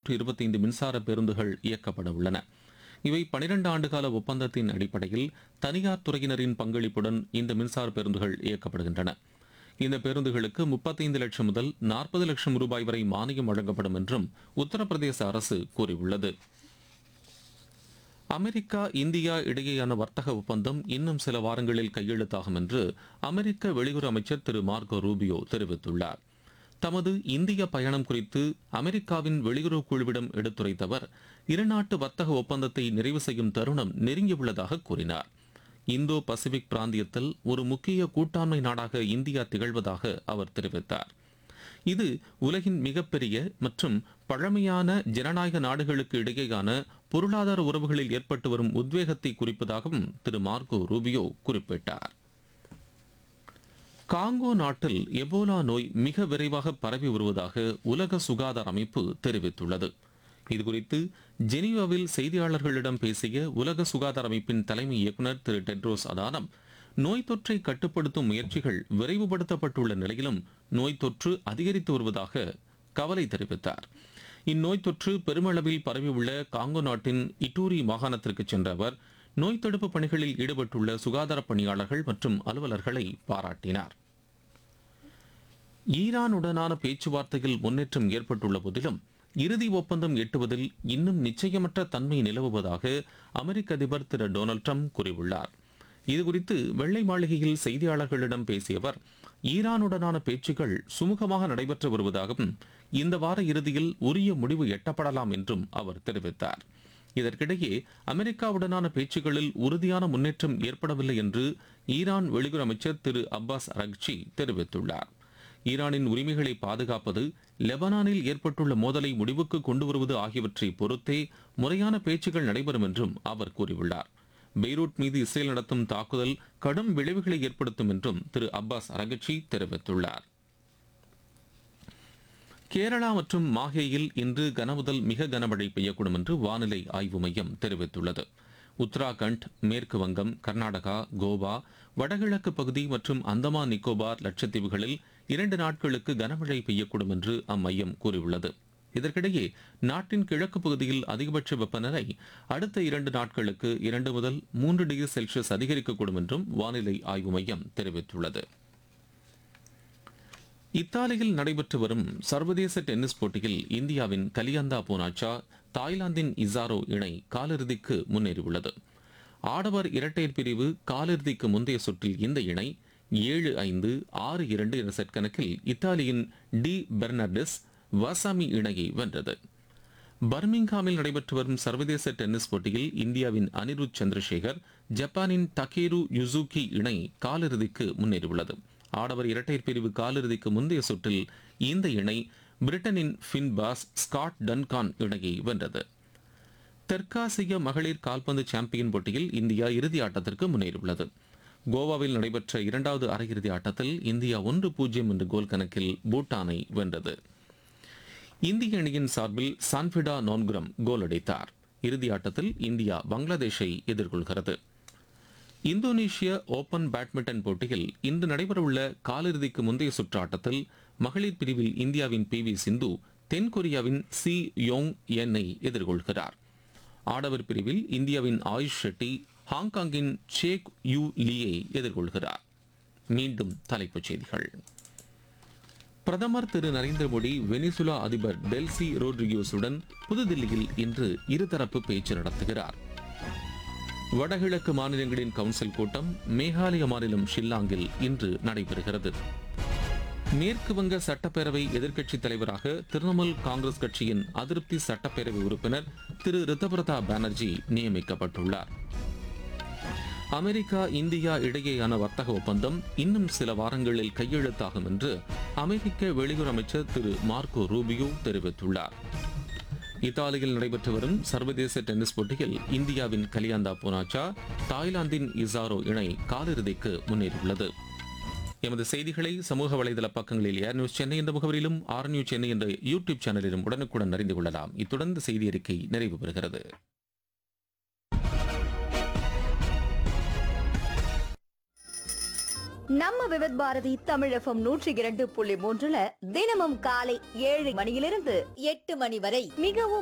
நானூற்று இருபத்தைந்து மின்சார பேருந்துகள் இயக்கப்பட உள்ளன இவை பனிரெண்டு ஆண்டுகால ஒப்பந்தத்தின் அடிப்படையில் தனியார் துறையினரின் பங்களிப்புடன் இந்த மின்சார பேருந்துகள் இயக்கப்படுகின்றன இந்த பேருந்துகளுக்கு முப்பத்தைந்து லட்சம் முதல் நாற்பது லட்சம் ரூபாய் வரை மானியம் வழங்கப்படும் என்றும் உத்தரப்பிரதேச அரசு கூறியுள்ளது அமெரிக்கா இந்தியா இடையேயான வர்த்தக ஒப்பந்தம் இன்னும் சில வாரங்களில் கையெழுத்தாகும் என்று அமெரிக்க வெளியுறவு அமைச்சர் திரு மார்கோ ரூபியோ தெரிவித்துள்ளார் தமது இந்திய பயணம் குறித்து அமெரிக்காவின் வெளியுறவு குழுவிடம் எடுத்துரைத்தவர் இருநாட்டு வர்த்தக ஒப்பந்தத்தை நிறைவு செய்யும் தருணம் நெருங்கியுள்ளதாக கூறினார் இந்தோ பசிபிக் பிராந்தியத்தில் ஒரு முக்கிய கூட்டாண்மை நாடாக இந்தியா திகழ்வதாக அவர் தெரிவித்தார் இது உலகின் மிகப்பெரிய மற்றும் பழமையான ஜனநாயக நாடுகளுக்கு இடையேயான பொருளாதார உறவுகளில் ஏற்பட்டு வரும் உத்வேகத்தை குறிப்பதாகவும் திரு மார்கோ ரூபியோ குறிப்பிட்டார் காங்கோ நாட்டில் எபோலா நோய் மிக விரைவாக பரவி வருவதாக உலக சுகாதார அமைப்பு தெரிவித்துள்ளது இதுகுறித்து ஜெனீவாவில் செய்தியாளர்களிடம் பேசிய உலக சுகாதார அமைப்பின் தலைமை இயக்குநர் திரு டெட்ரோஸ் அதானம் நோய் தொற்றை கட்டுப்படுத்தும் முயற்சிகள் விரைவுபடுத்தப்பட்டுள்ள நிலையிலும் நோய் தொற்று அதிகரித்து வருவதாக கவலை தெரிவித்தார் இந்நோய் தொற்று பெருமளவில் பரவியுள்ள காங்கோ நாட்டின் இட்டூரி மாகாணத்திற்கு சென்ற அவர் நோய் தடுப்பு பணிகளில் ஈடுபட்டுள்ள சுகாதார பணியாளர்கள் மற்றும் அலுவலர்களை பாராட்டினார் ஈரானுடனான பேச்சுவார்த்தையில் முன்னேற்றம் ஏற்பட்டுள்ள போதிலும் இறுதி ஒப்பந்தம் எட்டுவதில் இன்னும் நிச்சயமற்ற தன்மை நிலவுவதாக அமெரிக்க அதிபர் திரு டொனால்டு ட்ரம்ப் கூறியுள்ளார் இதுகுறித்து வெள்ளை மாளிகையில் செய்தியாளர்களிடம் பேசிய அவர் ஈரானுடனான பேச்சுக்கள் சுமூகமாக நடைபெற்று வருவதாகவும் இந்த வார இறுதியில் உரிய முடிவு எட்டப்படலாம் என்றும் அவர் தெரிவித்தார் இதற்கிடையே அமெரிக்காவுடனான பேச்சுக்களில் உறுதியான முன்னேற்றம் ஏற்படவில்லை என்று ஈரான் வெளியுறவு அமைச்சர் திரு அப்பாஸ் அரக்சி தெரிவித்துள்ளார் ஈரானின் உரிமைகளை பாதுகாப்பது லெபனானில் ஏற்பட்டுள்ள மோதலை முடிவுக்கு கொண்டு வருவது ஆகியவற்றை பொறுத்தே முறையான பேச்சுக்கள் நடைபெறும் என்றும் அவர் கூறியுள்ளார் பெய்ரூட் மீது இஸ்ரேல் நடத்தும் தாக்குதல் கடும் விளைவுகளை ஏற்படுத்தும் என்றும் திரு அப்பாஸ் அரகச்சி தெரிவித்துள்ளார் கேரளா மற்றும் மாஹேயில் இன்று கனமுதல் மிக கனமழை பெய்யக்கூடும் என்று வானிலை ஆய்வு மையம் தெரிவித்துள்ளது உத்தராகண்ட் மேற்கு வங்கம் கர்நாடகா கோவா வடகிழக்கு பகுதி மற்றும் அந்தமான் நிக்கோபார் லட்சத்தீவுகளில் இரண்டு நாட்களுக்கு கனமழை பெய்யக்கூடும் என்று அம்மையம் கூறியுள்ளது இதற்கிடையே நாட்டின் கிழக்கு பகுதியில் அதிகபட்ச வெப்பநிலை அடுத்த இரண்டு நாட்களுக்கு இரண்டு முதல் மூன்று டிகிரி செல்சியஸ் அதிகரிக்கக்கூடும் என்றும் வானிலை ஆய்வு மையம் தெரிவித்துள்ளது இத்தாலியில் நடைபெற்று வரும் சர்வதேச டென்னிஸ் போட்டியில் இந்தியாவின் கலியந்தா பூனாச்சா தாய்லாந்தின் இசாரோ இணை காலிறுதிக்கு முன்னேறியுள்ளது ஆடவர் இரட்டையர் பிரிவு காலிறுதிக்கு முந்தைய சுற்றில் இந்த இணை ஏழு ஐந்து ஆறு இரண்டு என்ற செட் கணக்கில் இத்தாலியின் டி பெர்னார்டிஸ் வாசாமி இணையை வென்றது பர்மிங்ஹாமில் நடைபெற்று வரும் சர்வதேச டென்னிஸ் போட்டியில் இந்தியாவின் அனிருத் சந்திரசேகர் ஜப்பானின் டகேரு யுசுகி இணை காலிறுதிக்கு முன்னேறியுள்ளது ஆடவர் இரட்டையர் பிரிவு காலிறுதிக்கு முந்தைய சுற்றில் இந்த இணை பிரிட்டனின் ஃபின்பாஸ் ஸ்காட் டன்கான் இணையை வென்றது தெற்காசிய மகளிர் கால்பந்து சாம்பியன் போட்டியில் இந்தியா இறுதி ஆட்டத்திற்கு முன்னேறியுள்ளது கோவாவில் நடைபெற்ற இரண்டாவது அரையிறுதி ஆட்டத்தில் இந்தியா ஒன்று பூஜ்ஜியம் என்ற கோல் கணக்கில் பூட்டானை வென்றது இந்திய அணியின் சார்பில் சான்பிடா நோன்குரம் கோல் அடித்தார் இறுதி ஆட்டத்தில் இந்தியா பங்களாதேஷை எதிர்கொள்கிறது இந்தோனேஷிய ஓபன் பேட்மிண்டன் போட்டியில் இன்று நடைபெறவுள்ள காலிறுதிக்கு முந்தைய சுற்று ஆட்டத்தில் மகளிர் பிரிவில் இந்தியாவின் பி வி சிந்து தென்கொரியாவின் சி யோங் என்னை எதிர்கொள்கிறார் ஆடவர் பிரிவில் இந்தியாவின் ஆயுஷ் ஷெட்டி ஹாங்காங்கின் சேக் யூ லீயை எதிர்கொள்கிறார் மீண்டும் தலைப்புச் செய்திகள் பிரதமர் திரு நரேந்திர மோடி வெனிசுலா அதிபர் டெல்சி ரோட்ரிகோஸுடன் புதுதில்லியில் இன்று இருதரப்பு பேச்சு நடத்துகிறார் வடகிழக்கு மாநிலங்களின் கவுன்சில் கூட்டம் மேகாலய மாநிலம் ஷில்லாங்கில் இன்று நடைபெறுகிறது மேற்கு வங்க சட்டப்பேரவை எதிர்க்கட்சித் தலைவராக திரிணாமுல் காங்கிரஸ் கட்சியின் அதிருப்தி சட்டப்பேரவை உறுப்பினர் திரு ரித்தபிரதா பானர்ஜி நியமிக்கப்பட்டுள்ளார் அமெரிக்கா இந்தியா இடையேயான வர்த்தக ஒப்பந்தம் இன்னும் சில வாரங்களில் கையெழுத்தாகும் என்று அமெரிக்க வெளியுறவு அமைச்சர் திரு மார்க்கோ ரூபியோ தெரிவித்துள்ளார் இத்தாலியில் நடைபெற்று வரும் சர்வதேச டென்னிஸ் போட்டியில் இந்தியாவின் கலியாந்தா பூனாச்சா தாய்லாந்தின் இசாரோ இணை காலிறுதிக்கு முன்னேறியுள்ளது எமது செய்திகளை சமூக வலைதள பக்கங்களில் ஏர் நியூஸ் சென்னை என்ற முகவரியிலும் ஆர் நியூஸ் சென்னை என்ற யூடியூப் சேனலிலும் உடனுக்குடன் அறிந்து கொள்ளலாம் இத்துடன் இந்த செய்தி அறிக்கை நிறைவு பெறுகிறது நம்ம விவித் பாரதி தமிழகம் நூற்றி இரண்டு புள்ளி மூன்றுல தினமும் காலை ஏழு மணியிலிருந்து எட்டு மணி வரை மிகவும்